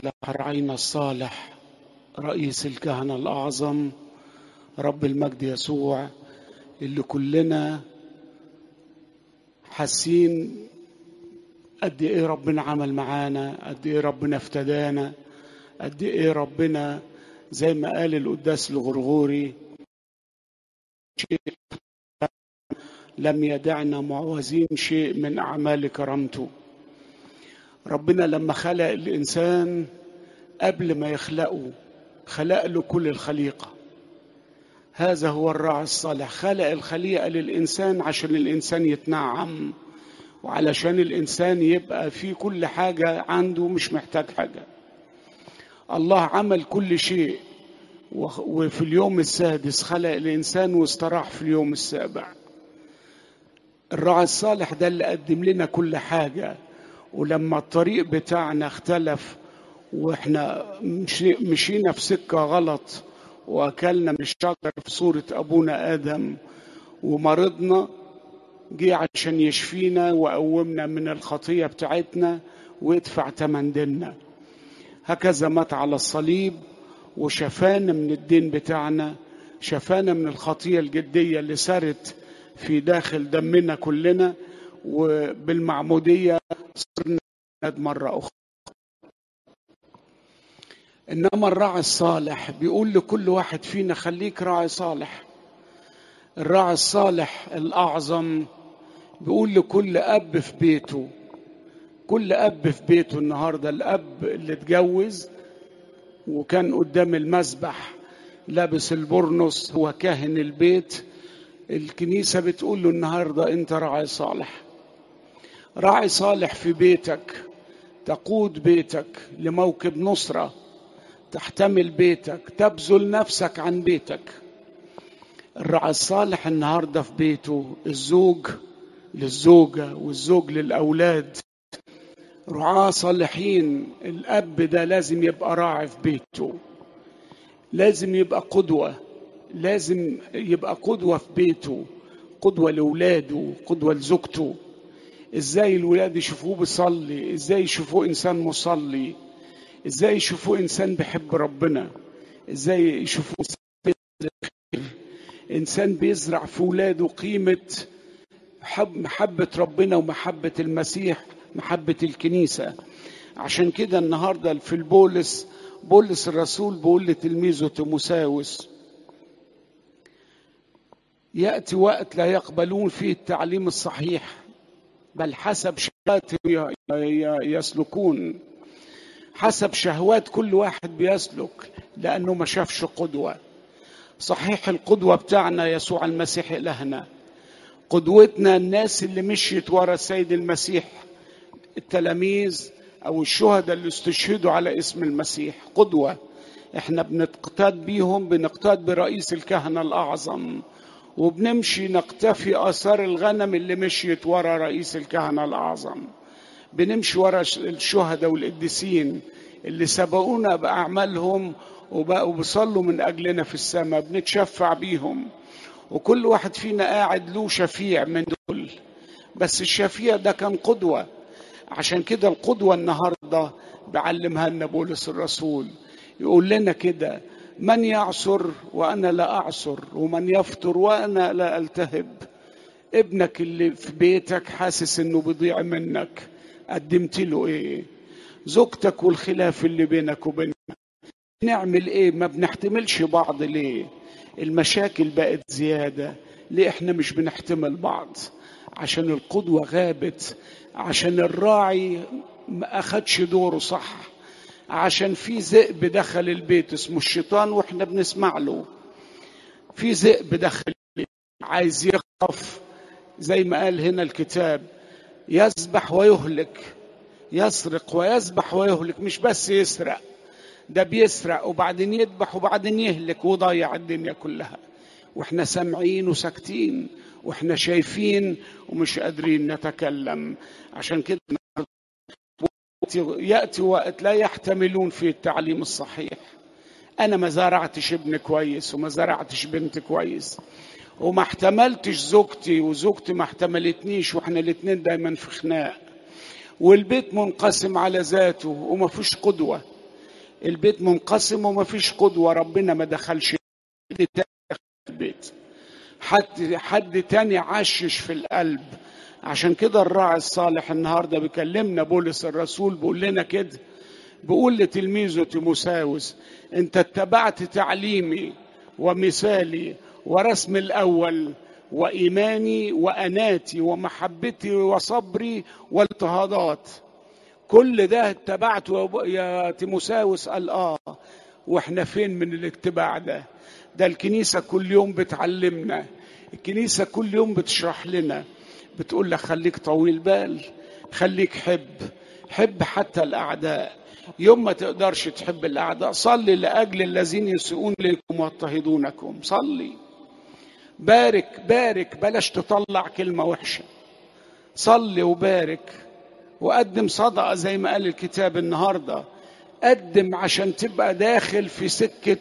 على راعينا الصالح رئيس الكهنة الأعظم رب المجد يسوع اللي كلنا حاسين قد ايه ربنا عمل معانا قد ايه ربنا افتدانا قد ايه ربنا زي ما قال القداس الغرغوري لم يدعنا معوزين شيء من اعمال كرامته ربنا لما خلق الانسان قبل ما يخلقه خلق له كل الخليقه هذا هو الراعي الصالح خلق الخليقه للانسان عشان الانسان يتنعم وعلشان الانسان يبقى في كل حاجه عنده مش محتاج حاجه الله عمل كل شيء وفي اليوم السادس خلق الانسان واستراح في اليوم السابع الراعي الصالح ده اللي قدم لنا كل حاجه ولما الطريق بتاعنا اختلف واحنا مشينا في سكه غلط واكلنا من الشجر في صوره ابونا ادم ومرضنا جه عشان يشفينا وقومنا من الخطيه بتاعتنا ويدفع ثمن ديننا هكذا مات على الصليب وشفانا من الدين بتاعنا شفانا من الخطيه الجديه اللي سرت في داخل دمنا كلنا وبالمعموديه صرنا مره اخرى انما الراعي الصالح بيقول لكل واحد فينا خليك راعي صالح الراعي الصالح الاعظم بيقول لكل اب في بيته كل اب في بيته النهارده الاب اللي اتجوز وكان قدام المسبح لابس البرنس هو كاهن البيت الكنيسه بتقول له النهارده انت راعي صالح راعي صالح في بيتك تقود بيتك لموكب نصره تحتمل بيتك تبذل نفسك عن بيتك الراعي الصالح النهارده في بيته الزوج للزوجه والزوج للاولاد رعاة صالحين الاب ده لازم يبقى راعي في بيته لازم يبقى قدوه لازم يبقى قدوه في بيته قدوه لاولاده قدوه لزوجته ازاي الولاد يشوفوه بيصلي ازاي يشوفوه انسان مصلي ازاي يشوفوه انسان بيحب ربنا ازاي يشوفوه انسان, إنسان بيزرع في ولاده قيمه حب محبه ربنا ومحبه المسيح محبه الكنيسه عشان كده النهارده في البولس بولس الرسول بيقول لتلميذه تيموساوس ياتي وقت لا يقبلون فيه التعليم الصحيح بل حسب شهواتهم يسلكون حسب شهوات كل واحد بيسلك لانه ما شافش قدوه صحيح القدوه بتاعنا يسوع المسيح الهنا قدوتنا الناس اللي مشيت ورا السيد المسيح التلاميذ او الشهداء اللي استشهدوا على اسم المسيح قدوه احنا بنقتاد بيهم بنقتاد برئيس الكهنه الاعظم وبنمشي نقتفي اثار الغنم اللي مشيت ورا رئيس الكهنه الاعظم بنمشي ورا الشهداء والقديسين اللي سبقونا باعمالهم وبقوا بيصلوا من اجلنا في السماء بنتشفع بيهم وكل واحد فينا قاعد له شفيع من دول بس الشفيع ده كان قدوه عشان كده القدوه النهارده بعلمها لنا بولس الرسول يقول لنا كده من يعصر وانا لا اعصر ومن يفطر وانا لا التهب ابنك اللي في بيتك حاسس انه بيضيع منك قدمت له ايه زوجتك والخلاف اللي بينك وبينها نعمل ايه ما بنحتملش بعض ليه المشاكل بقت زيادة ليه احنا مش بنحتمل بعض عشان القدوة غابت عشان الراعي ما اخدش دوره صح عشان في ذئب دخل البيت اسمه الشيطان واحنا بنسمع له في ذئب دخل عايز يخطف زي ما قال هنا الكتاب يذبح ويهلك يسرق ويذبح ويهلك مش بس يسرق ده بيسرق وبعدين يذبح وبعدين يهلك وضيع الدنيا كلها واحنا سامعين وساكتين واحنا شايفين ومش قادرين نتكلم عشان كده ياتي وقت لا يحتملون فيه التعليم الصحيح انا ما زرعتش ابن كويس وما زرعتش بنت كويس وما احتملتش زوجتي وزوجتي ما احتملتنيش واحنا الاتنين دايما في خناق والبيت منقسم على ذاته وما فيش قدوة البيت منقسم وما فيش قدوة ربنا ما دخلش البيت حد حد تاني عشش في القلب عشان كده الراعي الصالح النهارده بيكلمنا بولس الرسول بيقول لنا كده بيقول لتلميذه تيموساوس انت اتبعت تعليمي ومثالي ورسم الاول وايماني واناتي ومحبتي وصبري والاضطهادات كل ده اتبعته يا تيموساوس قال اه واحنا فين من الاتباع ده ده الكنيسه كل يوم بتعلمنا الكنيسه كل يوم بتشرح لنا بتقول لك خليك طويل بال خليك حب حب حتى الاعداء يوم ما تقدرش تحب الاعداء صلي لاجل الذين يسيئون اليكم ويضطهدونكم صلي بارك بارك بلاش تطلع كلمه وحشه صلي وبارك وقدم صدقه زي ما قال الكتاب النهارده قدم عشان تبقى داخل في سكه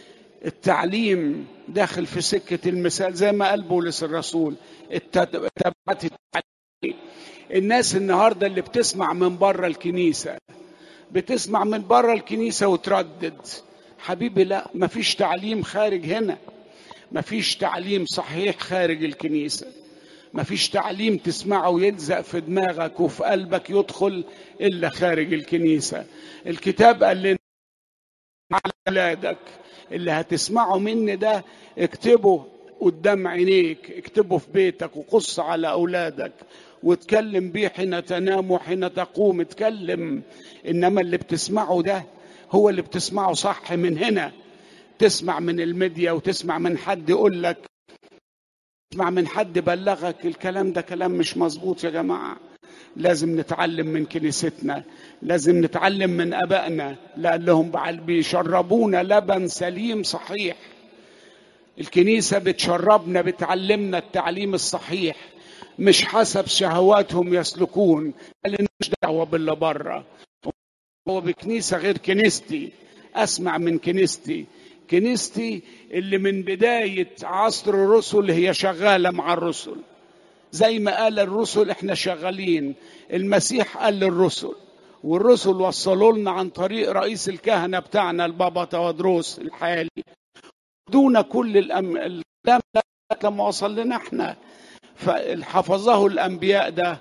التعليم داخل في سكه المثال زي ما قال بولس الرسول اتبعت التعليم الناس النهارده اللي بتسمع من بره الكنيسه بتسمع من بره الكنيسه وتردد حبيبي لا مفيش تعليم خارج هنا مفيش تعليم صحيح خارج الكنيسه مفيش تعليم تسمعه ويلزق في دماغك وفي قلبك يدخل الا خارج الكنيسه الكتاب قال لنا على اولادك اللي هتسمعه مني ده اكتبه قدام عينيك اكتبه في بيتك وقص على اولادك واتكلم بيه حين تنام وحين تقوم اتكلم انما اللي بتسمعه ده هو اللي بتسمعه صح من هنا تسمع من الميديا وتسمع من حد يقول لك تسمع من حد بلغك الكلام ده كلام مش مظبوط يا جماعه لازم نتعلم من كنيستنا لازم نتعلم من ابائنا لانهم بيشربونا لبن سليم صحيح الكنيسه بتشربنا بتعلمنا التعليم الصحيح مش حسب شهواتهم يسلكون مش دعوه باللي بره هو بكنيسه غير كنيستي اسمع من كنيستي كنيستي اللي من بدايه عصر الرسل هي شغاله مع الرسل زي ما قال الرسل احنا شغالين المسيح قال للرسل والرسل وصلوا لنا عن طريق رئيس الكهنه بتاعنا البابا تودروس الحالي دون كل الأم... الكلام لما وصل لنا احنا فحفظه الانبياء ده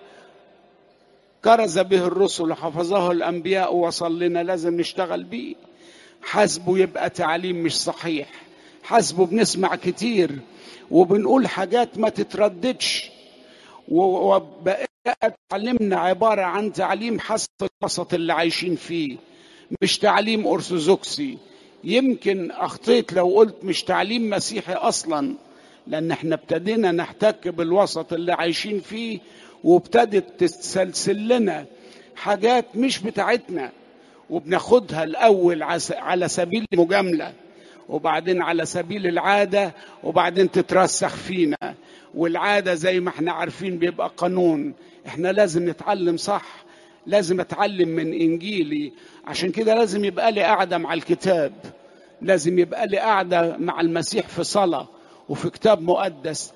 كرز به الرسل حفظه الانبياء ووصل لنا لازم نشتغل بيه حسبه يبقى تعليم مش صحيح حسبه بنسمع كتير وبنقول حاجات ما تترددش وبقى تعليمنا عبارة عن تعليم حسب الوسط اللي عايشين فيه مش تعليم أرثوذكسي يمكن أخطيت لو قلت مش تعليم مسيحي أصلا لأن احنا ابتدينا نحتك بالوسط اللي عايشين فيه وابتدت تتسلسل لنا حاجات مش بتاعتنا وبناخدها الأول على سبيل المجاملة وبعدين على سبيل العادة وبعدين تترسخ فينا والعادة زي ما احنا عارفين بيبقى قانون احنا لازم نتعلم صح لازم اتعلم من انجيلي عشان كده لازم يبقى لي قاعدة مع الكتاب لازم يبقى لي قاعدة مع المسيح في صلاة وفي كتاب مقدس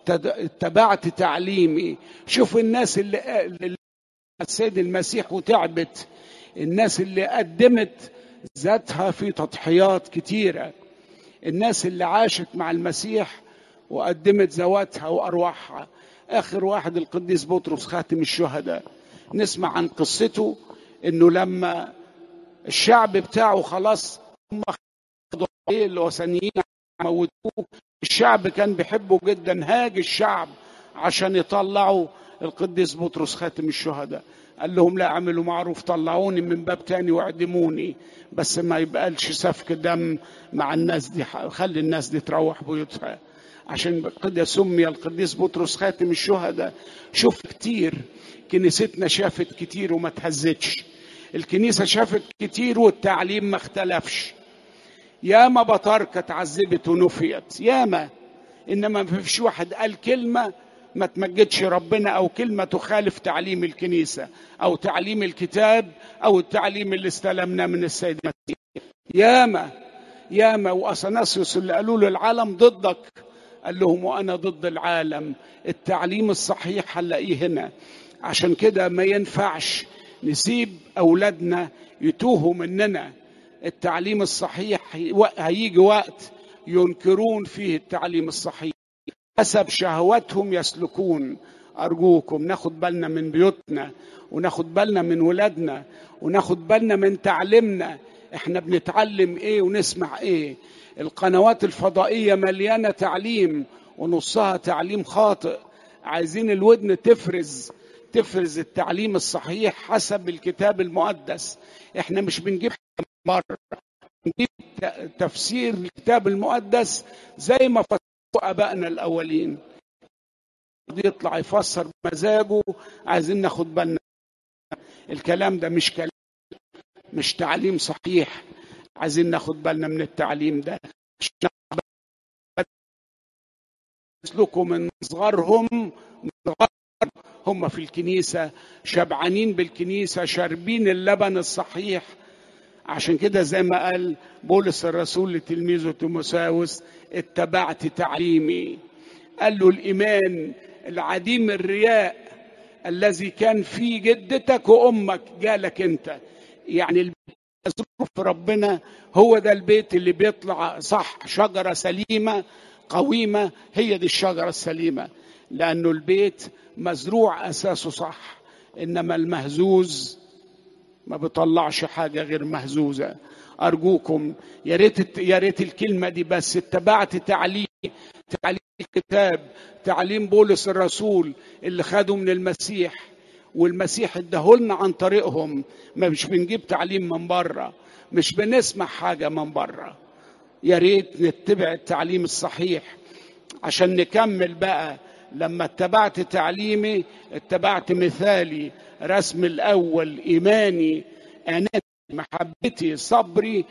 اتبعت تعليمي شوف الناس اللي, اللي السيد المسيح وتعبت الناس اللي قدمت ذاتها في تضحيات كتيرة الناس اللي عاشت مع المسيح وقدمت ذواتها وأرواحها آخر واحد القديس بطرس خاتم الشهداء نسمع عن قصته إنه لما الشعب بتاعه خلاص هم خدوا الوثنيين موتوه الشعب كان بيحبه جدا هاج الشعب عشان يطلعوا القديس بطرس خاتم الشهداء قال لهم لا اعملوا معروف طلعوني من باب تاني واعدموني بس ما يبقالش سفك دم مع الناس دي خلي الناس دي تروح بيوتها عشان كده سمي القديس بطرس خاتم الشهداء شوف كتير كنيستنا شافت كتير وما تهزتش الكنيسة شافت كتير والتعليم ما اختلفش ياما بطاركة اتعذبت ونفيت ياما انما ما فيش واحد قال كلمة ما تمجدش ربنا او كلمة تخالف تعليم الكنيسة او تعليم الكتاب او التعليم اللي استلمناه من السيد المسيح ياما ياما واثناسيوس اللي قالوا له العالم ضدك قال لهم وانا ضد العالم التعليم الصحيح هنلاقيه هنا عشان كده ما ينفعش نسيب اولادنا يتوهوا مننا التعليم الصحيح هيجي وقت ينكرون فيه التعليم الصحيح حسب شهوتهم يسلكون أرجوكم ناخد بالنا من بيوتنا وناخد بالنا من ولادنا وناخد بالنا من تعليمنا احنا بنتعلم ايه ونسمع ايه القنوات الفضائية مليانة تعليم ونصها تعليم خاطئ عايزين الودن تفرز تفرز التعليم الصحيح حسب الكتاب المقدس احنا مش بنجيب مرة نجيب تفسير الكتاب المقدس زي ما فسروا ابائنا الاولين يطلع يفسر بمزاجه عايزين ناخد بالنا الكلام ده مش كلام مش تعليم صحيح عايزين ناخد بالنا من التعليم ده يسلكوا من صغرهم من صغر هم في الكنيسة شبعانين بالكنيسة شاربين اللبن الصحيح عشان كده زي ما قال بولس الرسول لتلميذه تيموساوس اتبعت تعليمي قال له الإيمان العديم الرياء الذي كان في جدتك وأمك جالك أنت يعني البيت في ربنا هو ده البيت اللي بيطلع صح شجرة سليمة قويمة هي دي الشجرة السليمة لأنه البيت مزروع أساسه صح إنما المهزوز ما بيطلعش حاجة غير مهزوزة أرجوكم يا ريت يا ريت الكلمة دي بس اتبعت تعليم تعليم الكتاب تعليم بولس الرسول اللي خده من المسيح والمسيح اداهولنا عن طريقهم ما مش بنجيب تعليم من بره مش بنسمع حاجة من بره يا ريت نتبع التعليم الصحيح عشان نكمل بقى لما اتبعت تعليمي اتبعت مثالي رسم الأول إيماني أناتي محبتي صبري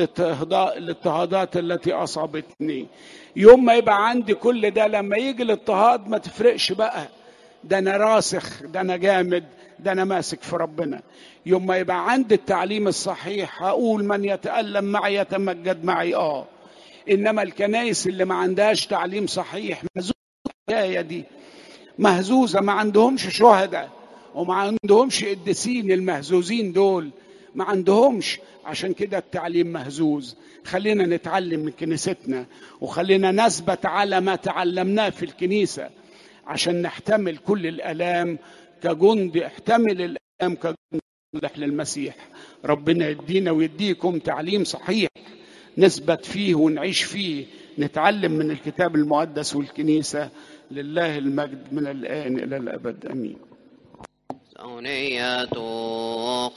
الاضطهادات التي أصابتني يوم ما يبقى عندي كل ده لما يجي الاضطهاد ما تفرقش بقى ده أنا راسخ ده أنا جامد ده أنا ماسك في ربنا يوم ما يبقى عندي التعليم الصحيح هقول من يتألم معي يتمجد معي آه إنما الكنايس اللي ما عندهاش تعليم صحيح مهزوزة الحكاية دي مهزوزة ما عندهمش شهداء وما عندهمش قديسين المهزوزين دول ما عندهمش عشان كده التعليم مهزوز خلينا نتعلم من كنيستنا وخلينا نثبت على ما تعلمناه في الكنيسة عشان نحتمل كل الآلام كجند احتمل الآلام كجند للمسيح ربنا يدينا ويديكم تعليم صحيح نثبت فيه ونعيش فيه نتعلم من الكتاب المقدس والكنيسة لله المجد من الآن إلى الأبد أمين ثنية